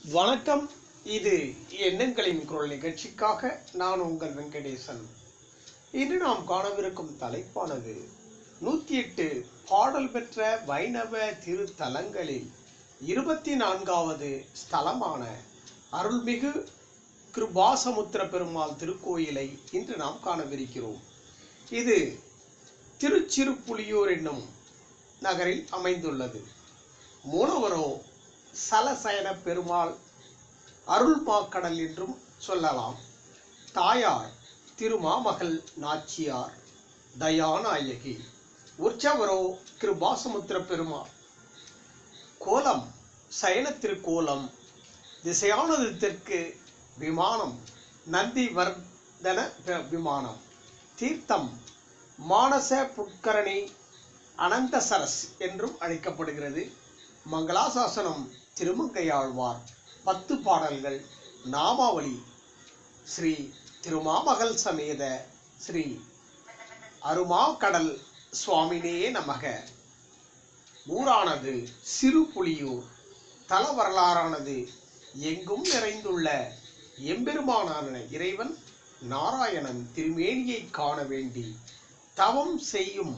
வணக்கம் இது எண்ணங்களின் குரல் நிகழ்ச்சிக்காக நான் உங்கள் வெங்கடேசன் இன்று நாம் காணவிருக்கும் தலைப்பானது நூத்தி எட்டு பாடல் பெற்ற வைணவ திருத்தலங்களில் இருபத்தி நான்காவது ஸ்தலமான அருள்மிகு கிருபாசமுத்திர பெருமாள் திருக்கோயிலை இன்று நாம் காணவிருக்கிறோம் இது திருச்சிறுப்புலியூர் என்னும் நகரில் அமைந்துள்ளது மூலவரோ சலசயன பெருமாள் அருள்மாக்கடல் என்றும் சொல்லலாம் தாயார் திருமாமகள் நாச்சியார் தயாநாயகி உற்சவரோ கிருபாசமுத்திர பெருமாள் கோலம் சயன திருக்கோலம் திசையானது தெற்கு விமானம் நந்தி வர்தன ப- விமானம் தீர்த்தம் மானச புட்கரணி அனந்த சரஸ் என்றும் அழைக்கப்படுகிறது மங்களாசாசனம் திருமங்கையாழ்வார் பத்து பாடல்கள் நாமாவளி ஸ்ரீ திருமாமகள் சமேத ஸ்ரீ அருமாக்கடல் சுவாமினே நமக ஊரானது சிறு புலியூர் தல வரலாறானது எங்கும் நிறைந்துள்ள எம்பெருமானான இறைவன் நாராயணன் திருமேனியை காண வேண்டி தவம் செய்யும்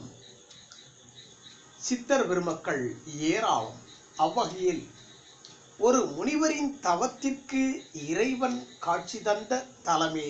சித்தர் பெருமக்கள் ஏராளம் அவ்வகையில் ஒரு முனிவரின் தவத்திற்கு இறைவன் காட்சி தந்த தலமே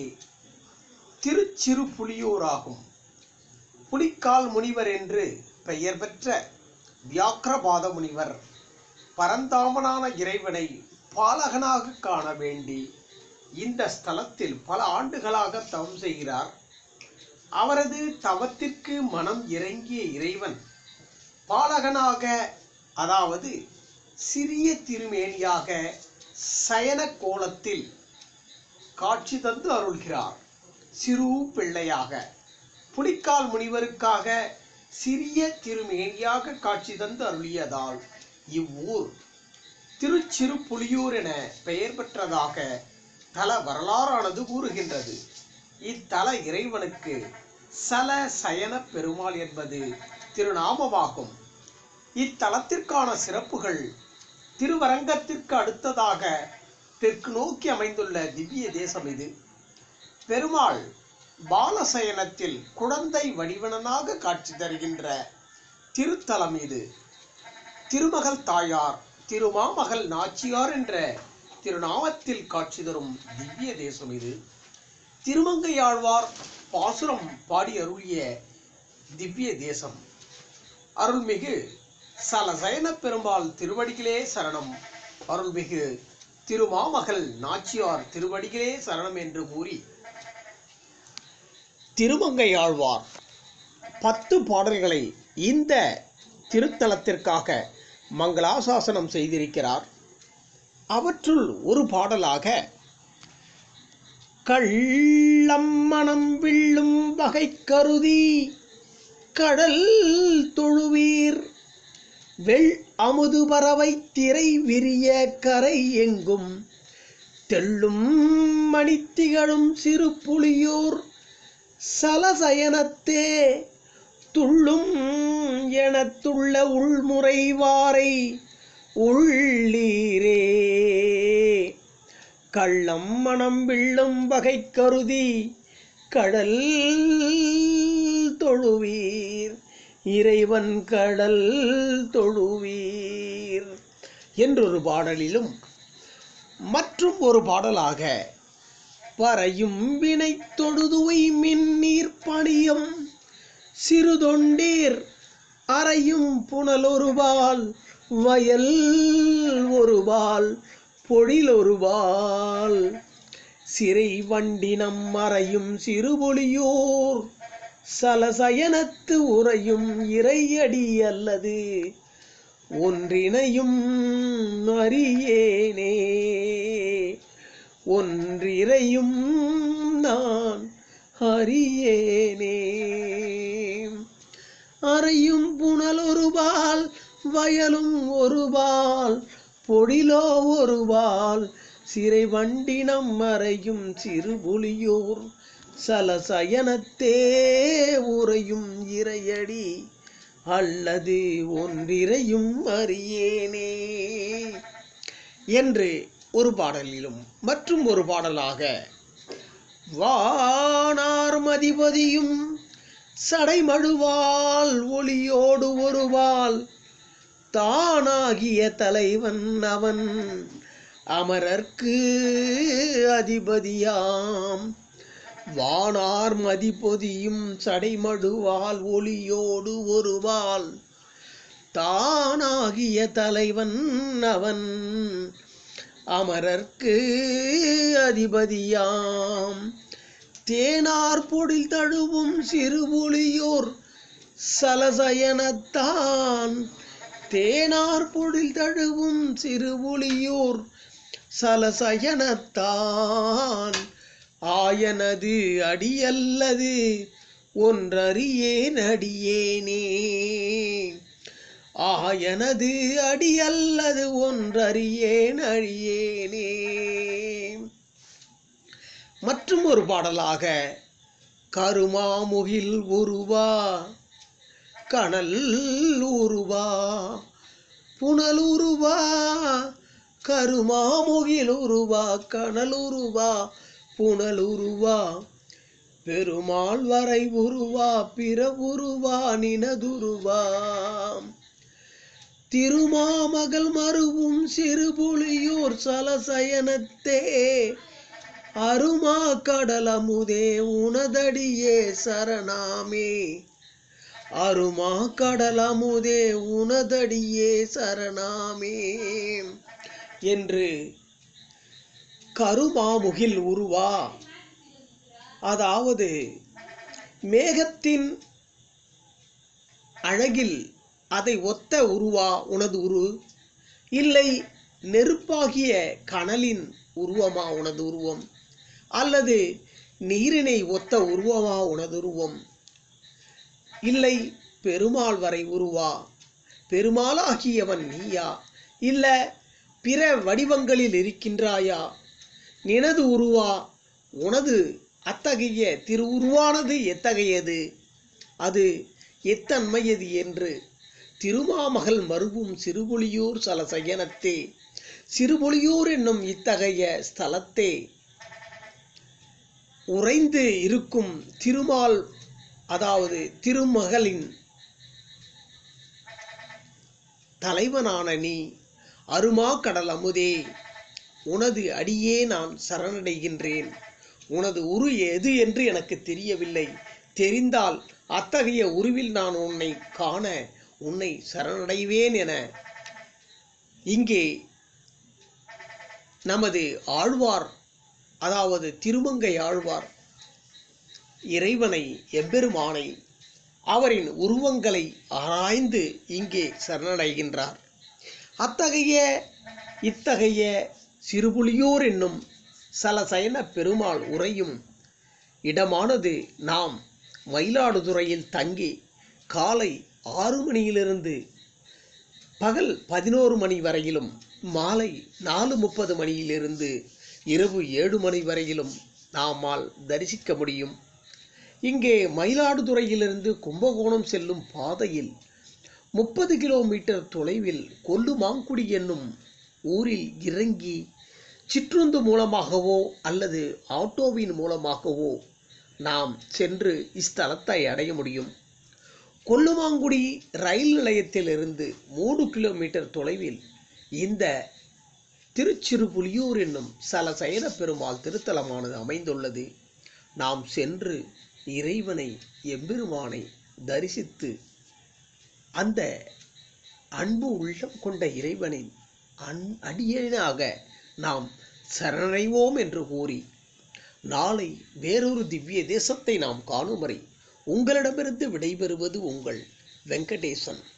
திருச்சிறுபுலியூராகும் புலிக்கால் முனிவர் என்று பெயர் பெற்ற வியாக்கிரபாத முனிவர் பரந்தாமனான இறைவனை பாலகனாக காண வேண்டி இந்த ஸ்தலத்தில் பல ஆண்டுகளாக தவம் செய்கிறார் அவரது தவத்திற்கு மனம் இறங்கிய இறைவன் பாலகனாக அதாவது சிறிய திருமேனியாக சயன கோலத்தில் காட்சி தந்து அருள்கிறார் சிறு பிள்ளையாக புலிக்கால் முனிவருக்காக சிறிய திருமேனியாக காட்சி தந்து அருளியதால் இவ்வூர் திருச்சிறுபுலியூர் என பெயர் பெற்றதாக தல வரலாறானது கூறுகின்றது இத்தல இறைவனுக்கு சல சயன பெருமாள் என்பது திருநாமமாகும் இத்தலத்திற்கான சிறப்புகள் திருவரங்கத்திற்கு அடுத்ததாக தெற்கு நோக்கி அமைந்துள்ள திவ்ய தேசம் இது பெருமாள் பாலசயனத்தில் குழந்தை வடிவனனாக காட்சி தருகின்ற திருத்தலம் இது திருமகள் தாயார் திருமாமகள் நாச்சியார் என்ற திருநாமத்தில் காட்சி தரும் திவ்ய தேசம் இது திருமங்கையாழ்வார் பாசுரம் பாடி அருளிய திவ்ய தேசம் அருள்மிகு சலசயன பெருமாள் திருவடிகளே சரணம் அருள்மிகு திருமாமகள் நாச்சியார் திருவடிகளே சரணம் என்று கூறி திருமங்கையாழ்வார் பத்து பாடல்களை இந்த திருத்தலத்திற்காக மங்களாசாசனம் செய்திருக்கிறார் அவற்றுள் ஒரு பாடலாக கள்ளம் மனம் விள்ளும் வகை கருதி கடல் தொழுவீர் வெள் அமுது பறவை திரை விரிய கரை எங்கும் தெள்ளும் மணித்திகழும் சிறு புலியூர் சலசயனத்தே துள்ளும் எனத் துள்ள உள்முறைவாரை உள்ளீரே கள்ளம் மனம் விள்ளும் வகை கருதி கடல் தொழுவீர் இறைவன் கடல் தொழுவீர் என்றொரு பாடலிலும் மற்றும் ஒரு பாடலாக பறையும் வினை தொழுதுவை மின்னீர் பணியம் சிறுதொண்டீர் அறையும் புனலொருபால் வயல் ஒருபால் பொழிலொருபால் சிறை வண்டினம் மறையும் சிறுபொலியோர் சலசயனத்து உறையும் இறையடி அல்லது ஒன்றினையும் அறியேனே ஒன்றிரையும் நான் அறியேனே அறையும் புனல் ஒருபால் வயலும் ஒருபால் பொழிலோ ஒருபால் சிறை வண்டினம் மறையும் சிறுபுலியோர் சலசயனத்தே உறையும் இறையடி அல்லது ஒன்றிரையும் அறியேனே என்று ஒரு பாடலிலும் மற்றும் ஒரு பாடலாக வானார் மதிபதியும் சடைமழுவால் ஒளியோடு ஒருவாள் தானாகிய தலைவன் அவன் அமரர்க்கு அதிபதியாம் வானார் மதிபொதியும் சடைமடுவால் ஒளியோடு ஒருவாள் தானாகிய தலைவன் அவன் அமரர்க்கு அதிபதியாம் தேனார் பொடில் தழுவும் சிறுபுலியோர் சலசயனத்தான் தேனார் பொடில் தழுவும் சிறுபுலியோர் சலசயனத்தான் ஆயனது அடியல்லது ஒன்றறியேன் அடியேனே ஆயனது அடியல்லது ஒன்றறியேன் அழியேனே மற்றும் ஒரு பாடலாக கருமாமுகில் உருவா கனல் உருவா புனல் உருவா கருமாமுகில் உருவா கனல் உருவா புனல் உருவா பெருமாள் வரை உருவா பிற உருவா நினதுருவா திருமாமகள் மருவும் சிறுபுலியூர் சலசயனத்தே அருமா கடலமுதே உனதடியே சரணாமே அருமா கடலமுதே உனதடியே சரணாமே என்று கருமாமுகில் உருவா அதாவது மேகத்தின் அழகில் அதை ஒத்த உருவா உனது உரு இல்லை நெருப்பாகிய கனலின் உருவமா உனது உருவம் அல்லது நீரினை ஒத்த உருவமா உனது உருவம் இல்லை பெருமாள் வரை உருவா பெருமாளாகியவன் நீயா இல்ல பிற வடிவங்களில் இருக்கின்றாயா நினது உருவா உனது அத்தகைய திரு உருவானது எத்தகையது அது எத்தன்மையது என்று திருமாமகள் மருவும் சிறுபுலியூர் சல சயனத்தே சிறுபுலியூர் என்னும் இத்தகைய ஸ்தலத்தே உறைந்து இருக்கும் திருமால் அதாவது திருமகளின் தலைவனான நீ அருமா கடல் அமுதே உனது அடியே நான் சரணடைகின்றேன் உனது உரு எது என்று எனக்கு தெரியவில்லை தெரிந்தால் அத்தகைய உருவில் நான் உன்னை காண உன்னை சரணடைவேன் என இங்கே நமது ஆழ்வார் அதாவது திருமங்கை ஆழ்வார் இறைவனை எம்பெருமானை அவரின் உருவங்களை ஆராய்ந்து இங்கே சரணடைகின்றார் அத்தகைய இத்தகைய சிறுபுலியூர் என்னும் சலசயன பெருமாள் உறையும் இடமானது நாம் மயிலாடுதுறையில் தங்கி காலை ஆறு மணியிலிருந்து பகல் பதினோரு மணி வரையிலும் மாலை நாலு முப்பது மணியிலிருந்து இரவு ஏழு மணி வரையிலும் நாமால் தரிசிக்க முடியும் இங்கே மயிலாடுதுறையிலிருந்து கும்பகோணம் செல்லும் பாதையில் முப்பது கிலோமீட்டர் தொலைவில் கொல்லுமாங்குடி என்னும் ஊரில் இறங்கி சிற்றுந்து மூலமாகவோ அல்லது ஆட்டோவின் மூலமாகவோ நாம் சென்று இஸ்தலத்தை அடைய முடியும் கொல்லுமாங்குடி ரயில் நிலையத்திலிருந்து மூணு கிலோமீட்டர் தொலைவில் இந்த திருச்சிறுபுலியூர் என்னும் சலசயன பெருமாள் திருத்தலமானது அமைந்துள்ளது நாம் சென்று இறைவனை எம்பெருமானை தரிசித்து அந்த அன்பு உள்ளம் கொண்ட இறைவனின் அன் அடியனாக நாம் சரணடைவோம் என்று கூறி நாளை வேறொரு திவ்ய தேசத்தை நாம் காணும் வரை உங்களிடமிருந்து விடைபெறுவது உங்கள் வெங்கடேசன்